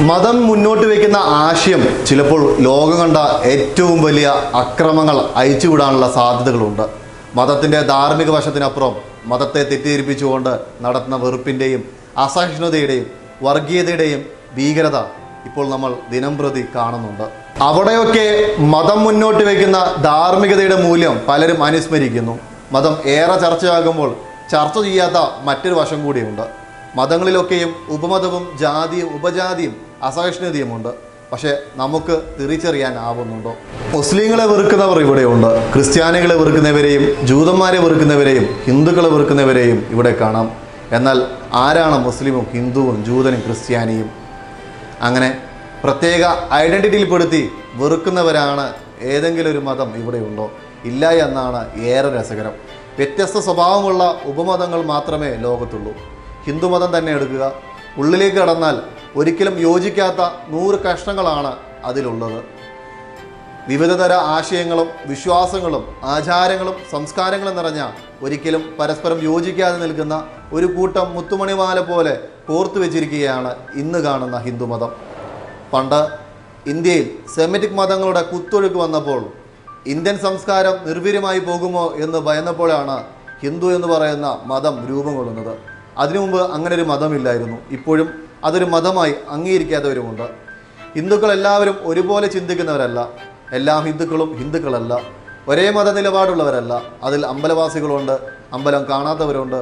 മതം മുന്നോട്ട് വയ്ക്കുന്ന ആശയം ചിലപ്പോൾ ലോകം കണ്ട ഏറ്റവും വലിയ അക്രമങ്ങൾ അയച്ചുവിടാനുള്ള സാധ്യതകളുണ്ട് മതത്തിൻ്റെ ധാർമ്മിക വശത്തിനപ്പുറം മതത്തെ തെറ്റിദ്ധരിപ്പിച്ചുകൊണ്ട് നടത്തുന്ന വെറുപ്പിൻ്റെയും അസഹിഷ്ണുതയുടെയും വർഗീയതയുടെയും ഭീകരത ഇപ്പോൾ നമ്മൾ ദിനം പ്രതി കാണുന്നുണ്ട് അവിടെയൊക്കെ മതം മുന്നോട്ട് വയ്ക്കുന്ന ധാർമ്മികതയുടെ മൂല്യം പലരും അനുസ്മരിക്കുന്നു മതം ഏറെ ചർച്ചയാകുമ്പോൾ ചർച്ച ചെയ്യാത്ത മറ്റൊരു വശം കൂടിയുണ്ട് മതങ്ങളിലൊക്കെയും ഉപമതവും ജാതിയും ഉപജാതിയും അസഹിഷ്ണുതയുമുണ്ട് പക്ഷെ നമുക്ക് തിരിച്ചറിയാനാവുന്നുണ്ടോ മുസ്ലിങ്ങളെ വെറുക്കുന്നവർ ഇവിടെയുണ്ട് ക്രിസ്ത്യാനികളെ വെറുക്കുന്നവരെയും ജൂതന്മാരെ വെറുക്കുന്നവരെയും ഹിന്ദുക്കളെ വെറുക്കുന്നവരെയും ഇവിടെ കാണാം എന്നാൽ ആരാണ് മുസ്ലിമും ഹിന്ദുവും ജൂതനും ക്രിസ്ത്യാനിയും അങ്ങനെ പ്രത്യേക ഐഡൻറ്റിറ്റിയിൽപ്പെടുത്തി വെറുക്കുന്നവരാണ് ഏതെങ്കിലും ഒരു മതം ഇവിടെയുണ്ടോ ഇല്ല എന്നാണ് ഏറെ രസകരം വ്യത്യസ്ത സ്വഭാവമുള്ള ഉപമതങ്ങൾ മാത്രമേ ലോകത്തുള്ളൂ ഹിന്ദുമതം തന്നെ എടുക്കുക ഉള്ളിലേക്ക് കടന്നാൽ ഒരിക്കലും യോജിക്കാത്ത നൂറ് കഷ്ണങ്ങളാണ് അതിലുള്ളത് വിവിധതര ആശയങ്ങളും വിശ്വാസങ്ങളും ആചാരങ്ങളും സംസ്കാരങ്ങളും നിറഞ്ഞ ഒരിക്കലും പരസ്പരം യോജിക്കാതെ നിൽക്കുന്ന ഒരു കൂട്ടം മുത്തുമണിമാല പോലെ കോർത്തു വെച്ചിരിക്കുകയാണ് ഇന്ന് കാണുന്ന ഹിന്ദുമതം പണ്ട് ഇന്ത്യയിൽ സെമിറ്റിക് മതങ്ങളുടെ കുത്തൊഴുക്ക് വന്നപ്പോൾ ഇന്ത്യൻ സംസ്കാരം നിർവീര്യമായി പോകുമോ എന്ന് ഭയന്നപ്പോഴാണ് ഹിന്ദു എന്ന് പറയുന്ന മതം രൂപം കൊള്ളുന്നത് അതിനു മുമ്പ് അങ്ങനെ ഒരു മതമില്ലായിരുന്നു ഇപ്പോഴും അതൊരു മതമായി അംഗീകരിക്കാത്തവരുമുണ്ട് ഹിന്ദുക്കൾ എല്ലാവരും ഒരുപോലെ ചിന്തിക്കുന്നവരല്ല എല്ലാ ഹിന്ദുക്കളും ഹിന്ദുക്കളല്ല ഒരേ മത നിലപാടുള്ളവരല്ല അതിൽ അമ്പലവാസികളുണ്ട് അമ്പലം കാണാത്തവരുണ്ട്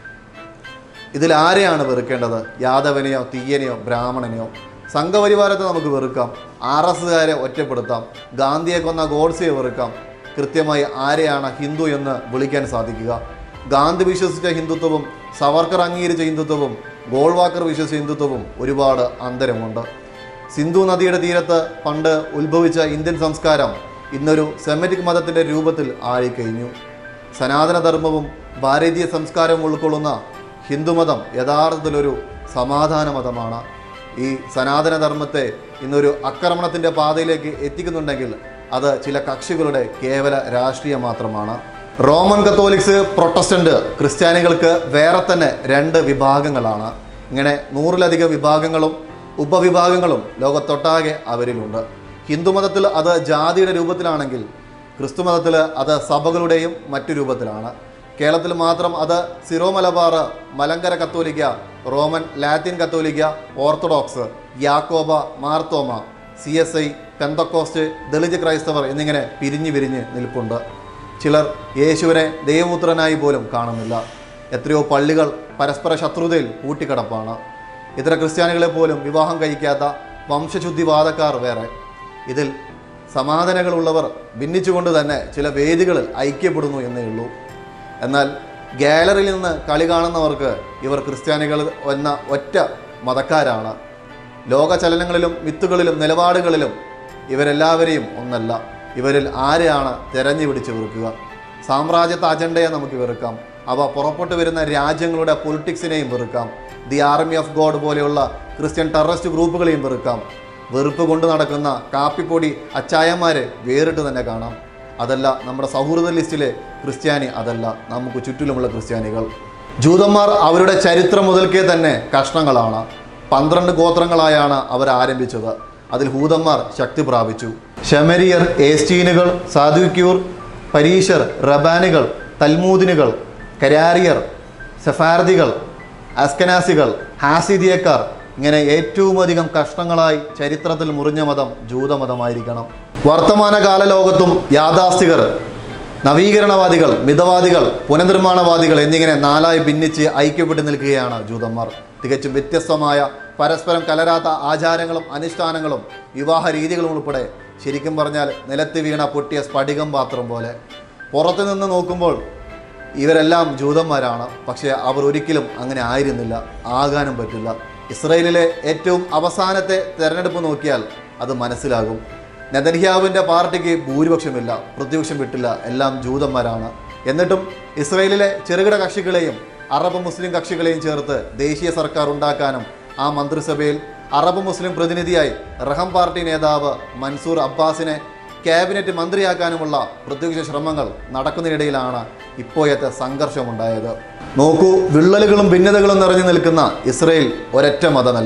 ഇതിൽ ആരെയാണ് വെറുക്കേണ്ടത് യാദവനെയോ തീയനെയോ ബ്രാഹ്മണനെയോ സംഘപരിവാരത്തെ നമുക്ക് വെറുക്കാം ആർ എസ്സുകാരെ ഒറ്റപ്പെടുത്താം ഗാന്ധിയെ കൊന്ന ഗോഡ്സയെ വെറുക്കാം കൃത്യമായി ആരെയാണ് ഹിന്ദു എന്ന് വിളിക്കാൻ സാധിക്കുക ഗാന്ധി വിശ്വസിച്ച ഹിന്ദുത്വവും സവർക്കർ അംഗീകരിച്ച ഹിന്ദുത്വവും ഗോൾവാക്കർ വിശ്വസിച്ച ഹിന്ദുത്വവും ഒരുപാട് അന്തരമുണ്ട് സിന്ധു നദിയുടെ തീരത്ത് പണ്ട് ഉത്ഭവിച്ച ഇന്ത്യൻ സംസ്കാരം ഇന്നൊരു സെമറ്റിക് മതത്തിൻ്റെ രൂപത്തിൽ ആയിക്കഴിഞ്ഞു സനാതനധർമ്മവും ഭാരതീയ സംസ്കാരവും ഉൾക്കൊള്ളുന്ന ഹിന്ദുമതം യഥാർത്ഥത്തിലൊരു സമാധാന മതമാണ് ഈ സനാതനധർമ്മത്തെ ഇന്നൊരു ആക്രമണത്തിൻ്റെ പാതയിലേക്ക് എത്തിക്കുന്നുണ്ടെങ്കിൽ അത് ചില കക്ഷികളുടെ കേവല രാഷ്ട്രീയം മാത്രമാണ് റോമൻ കത്തോലിക്സ് പ്രൊട്ടസ്റ്റന്റ് ക്രിസ്ത്യാനികൾക്ക് വേറെ തന്നെ രണ്ട് വിഭാഗങ്ങളാണ് ഇങ്ങനെ നൂറിലധികം വിഭാഗങ്ങളും ഉപവിഭാഗങ്ങളും ലോകത്തൊട്ടാകെ അവരിലുണ്ട് ഹിന്ദുമതത്തിൽ അത് ജാതിയുടെ രൂപത്തിലാണെങ്കിൽ ക്രിസ്തുമതത്തിൽ അത് സഭകളുടെയും മറ്റു രൂപത്തിലാണ് കേരളത്തിൽ മാത്രം അത് സിറോ മലബാർ മലങ്കര കത്തോലിക്ക റോമൻ ലാറ്റിൻ കത്തോലിക്ക ഓർത്തഡോക്സ് യാക്കോബ Marthoma C S I Pentecost Dalit ക്രൈസ്തവർ എന്നിങ്ങനെ പിരിഞ്ഞു പിരിഞ്ഞ് നിൽപ്പുണ്ട് ചിലർ യേശുവിനെ ദൈവപുത്രനായി പോലും കാണുന്നില്ല എത്രയോ പള്ളികൾ പരസ്പര ശത്രുതയിൽ കൂട്ടിക്കിടപ്പാണ് ഇതര ക്രിസ്ത്യാനികളെ പോലും വിവാഹം കഴിക്കാത്ത വംശശുദ്ധിവാദക്കാർ വേറെ ഇതിൽ സമാധാനങ്ങളുള്ളവർ ഭിന്നിച്ചുകൊണ്ട് തന്നെ ചില വേദികളിൽ ഐക്യപ്പെടുന്നു എന്നേ ഉള്ളൂ എന്നാൽ ഗാലറിയിൽ നിന്ന് കളി കാണുന്നവർക്ക് ഇവർ ക്രിസ്ത്യാനികൾ എന്ന ഒറ്റ മതക്കാരാണ് ലോക ചലനങ്ങളിലും മിത്തുകളിലും നിലപാടുകളിലും ഇവരെല്ലാവരെയും ഒന്നല്ല ഇവരിൽ ആരെയാണ് തെരഞ്ഞു പിടിച്ച് വെറുക്കുക സാമ്രാജ്യത്വ അജണ്ടയെ നമുക്ക് വെറുക്കാം അവ പുറപ്പെട്ടു വരുന്ന രാജ്യങ്ങളുടെ പൊളിറ്റിക്സിനെയും വെറുക്കാം ദി ആർമി ഓഫ് ഗോഡ് പോലെയുള്ള ക്രിസ്ത്യൻ ടെററിസ്റ്റ് ഗ്രൂപ്പുകളെയും വെറുക്കാം വെറുപ്പ് കൊണ്ട് നടക്കുന്ന കാപ്പിപ്പൊടി അച്ചായന്മാരെ വേറിട്ട് തന്നെ കാണാം അതല്ല നമ്മുടെ സൗഹൃദ ലിസ്റ്റിലെ ക്രിസ്ത്യാനി അതല്ല നമുക്ക് ചുറ്റിലുമുള്ള ക്രിസ്ത്യാനികൾ ജൂതന്മാർ അവരുടെ ചരിത്രം മുതൽക്കേ തന്നെ കഷ്ണങ്ങളാണ് പന്ത്രണ്ട് ഗോത്രങ്ങളായാണ് അവർ ആരംഭിച്ചത് അതിൽ ഹൂതന്മാർ ശക്തി പ്രാപിച്ചു ശമരിയർ ഏസ്റ്റീനുകൾ സാധുക്യൂർ പരീശർ റബാനികൾ തൽമൂദിനുകൾ കരാരിയർ സെഫാർദികൾ അസ്കനാസികൾ ഹാസിദിയക്കാർ ഇങ്ങനെ ഏറ്റവും അധികം കഷ്ണങ്ങളായി ചരിത്രത്തിൽ മുറിഞ്ഞ മതം ജൂതമതമായിരിക്കണം വർത്തമാനകാല ലോകത്തും യാഥാസ്ഥികർ നവീകരണവാദികൾ മിതവാദികൾ പുനർനിർമ്മാണവാദികൾ എന്നിങ്ങനെ നാലായി ഭിന്നിച്ച് ഐക്യപ്പെട്ട് നിൽക്കുകയാണ് ജൂതന്മാർ തികച്ചും വ്യത്യസ്തമായ പരസ്പരം കലരാത്ത ആചാരങ്ങളും അനുഷ്ഠാനങ്ങളും വിവാഹ രീതികളും ഉൾപ്പെടെ ശരിക്കും പറഞ്ഞാൽ നിലത്ത് വീണ പൊട്ടിയ സ്ഫടികം പാത്രം പോലെ പുറത്തു നിന്ന് നോക്കുമ്പോൾ ഇവരെല്ലാം ജൂതന്മാരാണ് പക്ഷേ അവർ ഒരിക്കലും അങ്ങനെ ആയിരുന്നില്ല ആകാനും പറ്റില്ല ഇസ്രയേലിലെ ഏറ്റവും അവസാനത്തെ തെരഞ്ഞെടുപ്പ് നോക്കിയാൽ അത് മനസ്സിലാകും നെതന്യാവിൻ്റെ പാർട്ടിക്ക് ഭൂരിപക്ഷമില്ല പ്രതിപക്ഷം വിട്ടില്ല എല്ലാം ജൂതന്മാരാണ് എന്നിട്ടും ഇസ്രയേലിലെ ചെറുകിട കക്ഷികളെയും അറബ് മുസ്ലിം കക്ഷികളെയും ചേർത്ത് ദേശീയ സർക്കാർ ഉണ്ടാക്കാനും ആ മന്ത്രിസഭയിൽ അറബ് മുസ്ലിം പ്രതിനിധിയായി റഹം പാർട്ടി നേതാവ് മൻസൂർ അബ്ബാസിനെ ക്യാബിനറ്റ് മന്ത്രിയാക്കാനുമുള്ള പ്രത്യക്ഷ ശ്രമങ്ങൾ നടക്കുന്നതിനിടയിലാണ് ഇപ്പോഴത്തെ സംഘർഷമുണ്ടായത് നോക്കൂ വിള്ളലുകളും ഭിന്നതകളും നിറഞ്ഞു നിൽക്കുന്ന ഇസ്രയേൽ ഒരൊറ്റ മതമല്ല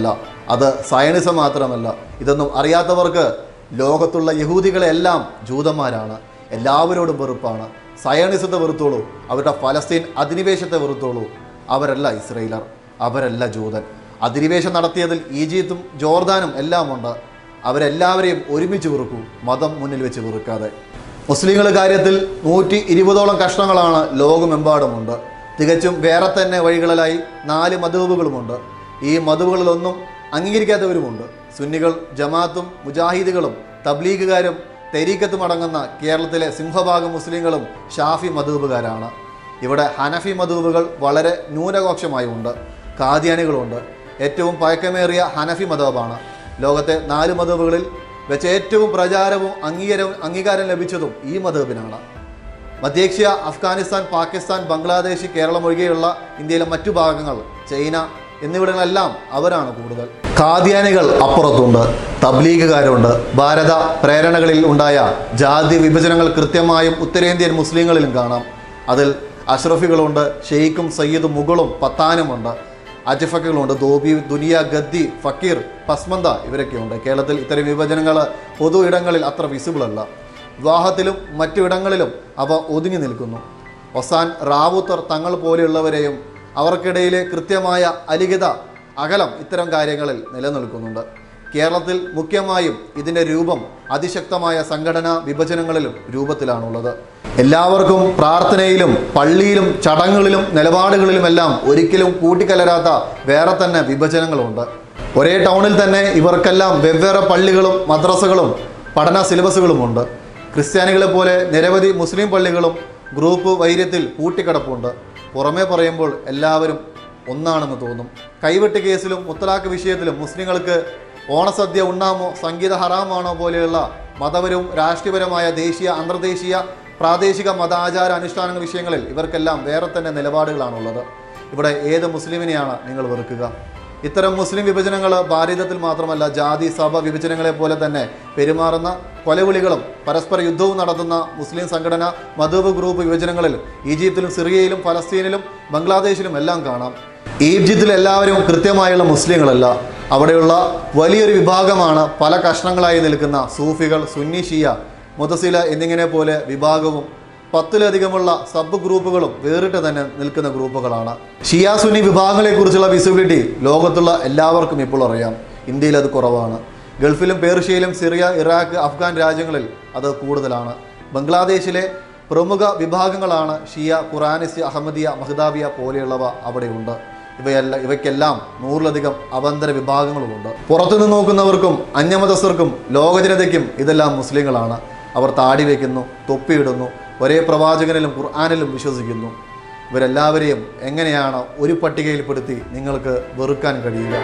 അത് സയനിസം മാത്രമല്ല ഇതൊന്നും അറിയാത്തവർക്ക് ലോകത്തുള്ള യഹൂദികളെല്ലാം ജൂതന്മാരാണ് എല്ലാവരോടും വെറുപ്പാണ് സയണിസത്തെ വെറുത്തോളൂ അവരുടെ ഫലസ്തീൻ അധിനിവേശത്തെ വെറുത്തോളൂ അവരല്ല ഇസ്രയേലർ അവരല്ല ജൂതൻ അധിനിവേശം നടത്തിയതിൽ ഈജിപ്തും ജോർദാനും എല്ലാം ഉണ്ട് അവരെല്ലാവരെയും ഒരുമിച്ച് വെറുക്കൂ മതം മുന്നിൽ വെച്ച് വെറുക്കാതെ മുസ്ലിങ്ങളുടെ കാര്യത്തിൽ നൂറ്റി ഇരുപതോളം കഷ്ണങ്ങളാണ് ലോകമെമ്പാടുമുണ്ട് തികച്ചും വേറെ തന്നെ വഴികളിലായി നാല് മധുബുകളുമുണ്ട് ഈ മധുബുകളിലൊന്നും അംഗീകരിക്കാത്തവരുമുണ്ട് സുന്നികൾ ജമാഅത്തും മുജാഹിദുകളും തബ്ലീഗുകാരും തെരീക്കത്തും അടങ്ങുന്ന കേരളത്തിലെ സിംഹഭാഗം മുസ്ലിങ്ങളും ഷാഫി മധൂബുകാരാണ് ഇവിടെ ഹനഫി മധൂബുകൾ വളരെ ന്യൂനപക്ഷമായി ഉണ്ട് കാദ്യാനികളുണ്ട് ഏറ്റവും പഴക്കമേറിയ ഹനഫി മതബാണ് ലോകത്തെ നാല് മതബുകളിൽ വെച്ച് ഏറ്റവും പ്രചാരവും അംഗീകാരവും അംഗീകാരം ലഭിച്ചതും ഈ മതബിനാണ് മധ്യേഷ്യ അഫ്ഗാനിസ്ഥാൻ പാകിസ്ഥാൻ ബംഗ്ലാദേശ് കേരളം ഒഴികെയുള്ള ഇന്ത്യയിലെ മറ്റു ഭാഗങ്ങൾ ചൈന എന്നിവിടങ്ങളെല്ലാം അവരാണ് കൂടുതൽ ഖാദ്യാനികൾ അപ്പുറത്തുണ്ട് തബ്ലീഗുകാരുണ്ട് ഭാരത പ്രേരണകളിൽ ഉണ്ടായ ജാതി വിഭജനങ്ങൾ കൃത്യമായും ഉത്തരേന്ത്യൻ മുസ്ലിങ്ങളിലും കാണാം അതിൽ അഷ്റഫികളുണ്ട് ഷെയ്ഖും സയ്യിദും മുഗളും പത്താനുമുണ്ട് അജഫക്കുകളുണ്ട് ദോബി ദുനിയ ഗദ്ദി ഫക്കീർ പസ്മന്ത ഇവരൊക്കെയുണ്ട് കേരളത്തിൽ ഇത്തരം വിഭജനങ്ങൾ പൊതു ഇടങ്ങളിൽ അത്ര വിസിബിൾ അല്ല വിവാഹത്തിലും മറ്റു ഇടങ്ങളിലും അവ ഒതുങ്ങി നിൽക്കുന്നു ഒസാൻ റാവുത്തർ തങ്ങൾ പോലെയുള്ളവരെയും അവർക്കിടയിലെ കൃത്യമായ അലിഖിത അകലം ഇത്തരം കാര്യങ്ങളിൽ നിലനിൽക്കുന്നുണ്ട് കേരളത്തിൽ മുഖ്യമായും ഇതിൻ്റെ രൂപം അതിശക്തമായ സംഘടനാ വിഭജനങ്ങളിലും രൂപത്തിലാണുള്ളത് എല്ലാവർക്കും പ്രാർത്ഥനയിലും പള്ളിയിലും ചടങ്ങുകളിലും നിലപാടുകളിലുമെല്ലാം ഒരിക്കലും കൂട്ടിക്കലരാത്ത വേറെ തന്നെ വിഭജനങ്ങളുണ്ട് ഒരേ ടൗണിൽ തന്നെ ഇവർക്കെല്ലാം വെവ്വേറെ പള്ളികളും മദ്രസകളും പഠന സിലബസുകളുമുണ്ട് ക്രിസ്ത്യാനികളെ പോലെ നിരവധി മുസ്ലിം പള്ളികളും ഗ്രൂപ്പ് വൈര്യത്തിൽ കൂട്ടിക്കിടപ്പുണ്ട് പുറമേ പറയുമ്പോൾ എല്ലാവരും ഒന്നാണെന്ന് തോന്നും കൈവെട്ട് കേസിലും മുത്തലാഖ് വിഷയത്തിലും മുസ്ലിങ്ങൾക്ക് ഓണസദ്യ ഉണ്ണാമോ സംഗീത ഹറാമാണോ പോലെയുള്ള മതപരവും രാഷ്ട്രീയപരമായ ദേശീയ അന്തർദേശീയ പ്രാദേശിക മതാചാര അനുഷ്ഠാന വിഷയങ്ങളിൽ ഇവർക്കെല്ലാം വേറെ തന്നെ നിലപാടുകളാണുള്ളത് ഇവിടെ ഏത് മുസ്ലിമിനെയാണ് നിങ്ങൾ വെറുക്കുക ഇത്തരം മുസ്ലിം വിഭജനങ്ങൾ ഭാരതത്തിൽ മാത്രമല്ല ജാതി സഭ വിഭജനങ്ങളെ പോലെ തന്നെ പെരുമാറുന്ന കൊലവിളികളും പരസ്പര യുദ്ധവും നടത്തുന്ന മുസ്ലിം സംഘടന മധൂബ് ഗ്രൂപ്പ് വിഭജനങ്ങളിൽ ഈജിപ്തിലും സിറിയയിലും ഫലസ്തീനിലും ബംഗ്ലാദേശിലും എല്ലാം കാണാം ഈജിപ്തിൽ എല്ലാവരും കൃത്യമായുള്ള മുസ്ലിങ്ങളല്ല അവിടെയുള്ള വലിയൊരു വിഭാഗമാണ് പല കഷ്ണങ്ങളായി നിൽക്കുന്ന സൂഫികൾ സുന്നി ഷിയ മുതസില എന്നിങ്ങനെ പോലെ വിഭാഗവും പത്തിലധികമുള്ള സബ് ഗ്രൂപ്പുകളും വേറിട്ട് തന്നെ നിൽക്കുന്ന ഗ്രൂപ്പുകളാണ് ഷിയ സുന്നി വിഭാഗങ്ങളെക്കുറിച്ചുള്ള വിസിബിലിറ്റി ലോകത്തുള്ള എല്ലാവർക്കും ഇപ്പോൾ അറിയാം ഇന്ത്യയിൽ അത് കുറവാണ് ഗൾഫിലും പേർഷ്യയിലും സിറിയ ഇറാഖ് അഫ്ഗാൻ രാജ്യങ്ങളിൽ അത് കൂടുതലാണ് ബംഗ്ലാദേശിലെ പ്രമുഖ വിഭാഗങ്ങളാണ് ഷിയ ഖുറാനിസ് അഹമ്മദിയ മഹ്ദാബിയ പോലെയുള്ളവ അവിടെയുണ്ട് ഇവയല്ല ഇവയ്ക്കെല്ലാം നൂറിലധികം അഭന്തര വിഭാഗങ്ങളുമുണ്ട് പുറത്തുനിന്ന് നോക്കുന്നവർക്കും അന്യമതസ്ഥർക്കും ലോകജനതയ്ക്കും ഇതെല്ലാം മുസ്ലിങ്ങളാണ് അവർ താടി വയ്ക്കുന്നു തൊപ്പിയിടുന്നു ഒരേ പ്രവാചകനിലും ഖുർആാനിലും വിശ്വസിക്കുന്നു ഇവരെല്ലാവരെയും എങ്ങനെയാണ് ഒരു പട്ടികയിൽപ്പെടുത്തി നിങ്ങൾക്ക് വെറുക്കാൻ കഴിയുക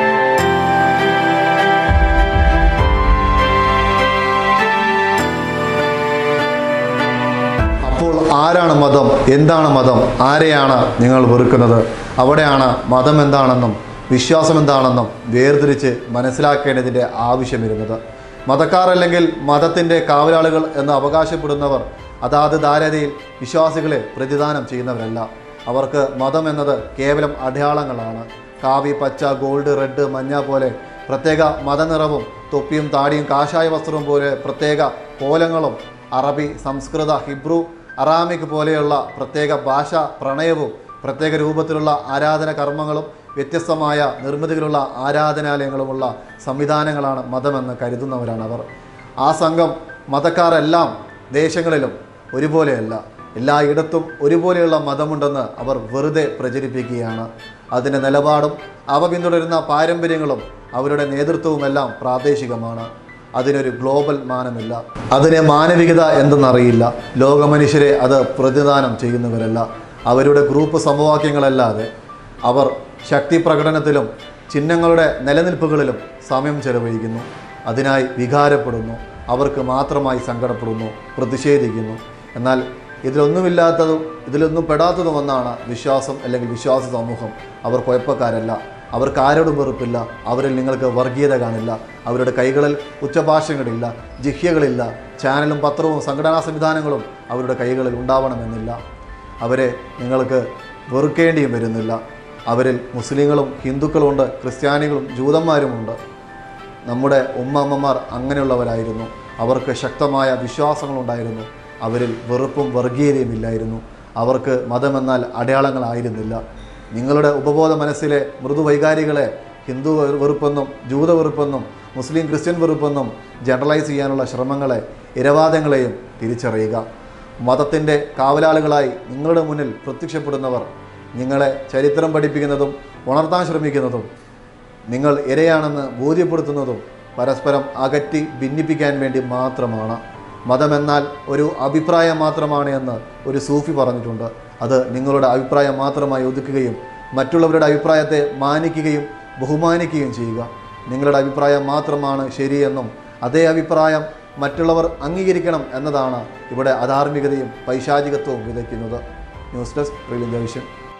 അപ്പോൾ ആരാണ് മതം എന്താണ് മതം ആരെയാണ് നിങ്ങൾ വെറുക്കുന്നത് അവിടെയാണ് മതം എന്താണെന്നും വിശ്വാസം എന്താണെന്നും വേർതിരിച്ച് മനസ്സിലാക്കേണ്ടതിൻ്റെ ആവശ്യം വരുന്നത് മതക്കാർ അല്ലെങ്കിൽ മതത്തിൻ്റെ കാവലാളുകൾ എന്ന് അവകാശപ്പെടുന്നവർ അതാത് ധാരതയിൽ വിശ്വാസികളെ പ്രതിദാനം ചെയ്യുന്നവരല്ല അവർക്ക് മതം എന്നത് കേവലം അടയാളങ്ങളാണ് കാവി പച്ച ഗോൾഡ് റെഡ് മഞ്ഞ പോലെ പ്രത്യേക മതനിറവും തൊപ്പിയും താടിയും കാഷായ വസ്ത്രവും പോലെ പ്രത്യേക കോലങ്ങളും അറബി സംസ്കൃത ഹിബ്രു അറാമിക് പോലെയുള്ള പ്രത്യേക ഭാഷ പ്രണയവും പ്രത്യേക രൂപത്തിലുള്ള ആരാധന കർമ്മങ്ങളും വ്യത്യസ്തമായ നിർമ്മിതികളുള്ള ആരാധനാലയങ്ങളുമുള്ള സംവിധാനങ്ങളാണ് മതമെന്ന് കരുതുന്നവരാണ് അവർ ആ സംഘം മതക്കാരെല്ലാം ദേശങ്ങളിലും ഒരുപോലെയല്ല എല്ലായിടത്തും ഒരുപോലെയുള്ള മതമുണ്ടെന്ന് അവർ വെറുതെ പ്രചരിപ്പിക്കുകയാണ് അതിൻ്റെ നിലപാടും അവ പിന്തുടരുന്ന പാരമ്പര്യങ്ങളും അവരുടെ നേതൃത്വവുമെല്ലാം പ്രാദേശികമാണ് അതിനൊരു ഗ്ലോബൽ മാനമില്ല അതിനെ മാനവികത എന്തെന്നറിയില്ല ലോകമനുഷ്യരെ അത് പ്രതിദാനം ചെയ്യുന്നവരല്ല അവരുടെ ഗ്രൂപ്പ് സമവാക്യങ്ങളല്ലാതെ അവർ ശക്തി പ്രകടനത്തിലും ചിഹ്നങ്ങളുടെ നിലനിൽപ്പുകളിലും സമയം ചെലവഴിക്കുന്നു അതിനായി വികാരപ്പെടുന്നു അവർക്ക് മാത്രമായി സങ്കടപ്പെടുന്നു പ്രതിഷേധിക്കുന്നു എന്നാൽ ഇതിലൊന്നുമില്ലാത്തതും ഇതിലൊന്നും പെടാത്തതും ഒന്നാണ് വിശ്വാസം അല്ലെങ്കിൽ വിശ്വാസ സമൂഹം അവർ കുഴപ്പക്കാരല്ല അവർക്ക് ആരോടും വെറുപ്പില്ല അവരിൽ നിങ്ങൾക്ക് വർഗീയത കാണില്ല അവരുടെ കൈകളിൽ ഉച്ചഭാഷകളില്ല ജിഹ്യകളില്ല ചാനലും പത്രവും സംഘടനാ സംവിധാനങ്ങളും അവരുടെ കൈകളിൽ ഉണ്ടാവണമെന്നില്ല അവരെ നിങ്ങൾക്ക് വെറുക്കേണ്ടിയും വരുന്നില്ല അവരിൽ മുസ്ലിങ്ങളും ഹിന്ദുക്കളുമുണ്ട് ക്രിസ്ത്യാനികളും ജൂതന്മാരുമുണ്ട് നമ്മുടെ ഉമ്മമ്മമാർ അങ്ങനെയുള്ളവരായിരുന്നു അവർക്ക് ശക്തമായ വിശ്വാസങ്ങളുണ്ടായിരുന്നു അവരിൽ വെറുപ്പും വർഗീയതയും ഇല്ലായിരുന്നു അവർക്ക് മതമെന്നാൽ അടയാളങ്ങളായിരുന്നില്ല നിങ്ങളുടെ ഉപബോധ മനസ്സിലെ മൃദുവൈകാരികളെ ഹിന്ദു വെറു- വെറുപ്പെന്നും ജൂത വെറുപ്പെന്നും മുസ്ലിം ക്രിസ്ത്യൻ വെറുപ്പെന്നും ജനറലൈസ് ചെയ്യാനുള്ള ശ്രമങ്ങളെ ഇരവാദങ്ങളെയും തിരിച്ചറിയുക മതത്തിൻ്റെ കാവലാളുകളായി നിങ്ങളുടെ മുന്നിൽ പ്രത്യക്ഷപ്പെടുന്നവർ നിങ്ങളെ ചരിത്രം പഠിപ്പിക്കുന്നതും ഉണർത്താൻ ശ്രമിക്കുന്നതും നിങ്ങൾ ഇരയാണെന്ന് ബോധ്യപ്പെടുത്തുന്നതും പരസ്പരം അകറ്റി ഭിന്നിപ്പിക്കാൻ വേണ്ടി മാത്രമാണ് മതമെന്നാൽ ഒരു അഭിപ്രായം മാത്രമാണ് എന്ന് ഒരു സൂഫി പറഞ്ഞിട്ടുണ്ട് അത് നിങ്ങളുടെ അഭിപ്രായം മാത്രമായി ഒതുക്കുകയും മറ്റുള്ളവരുടെ അഭിപ്രായത്തെ മാനിക്കുകയും ബഹുമാനിക്കുകയും ചെയ്യുക നിങ്ങളുടെ അഭിപ്രായം മാത്രമാണ് ശരിയെന്നും അതേ അഭിപ്രായം മറ്റുള്ളവർ അംഗീകരിക്കണം എന്നതാണ് ഇവിടെ അധാർമികതയും പൈശാചികത്വവും വിതയ്ക്കുന്നത് ന്യൂസ് ഡെസ്ക് പ്രിലിംഗ വിഷൻ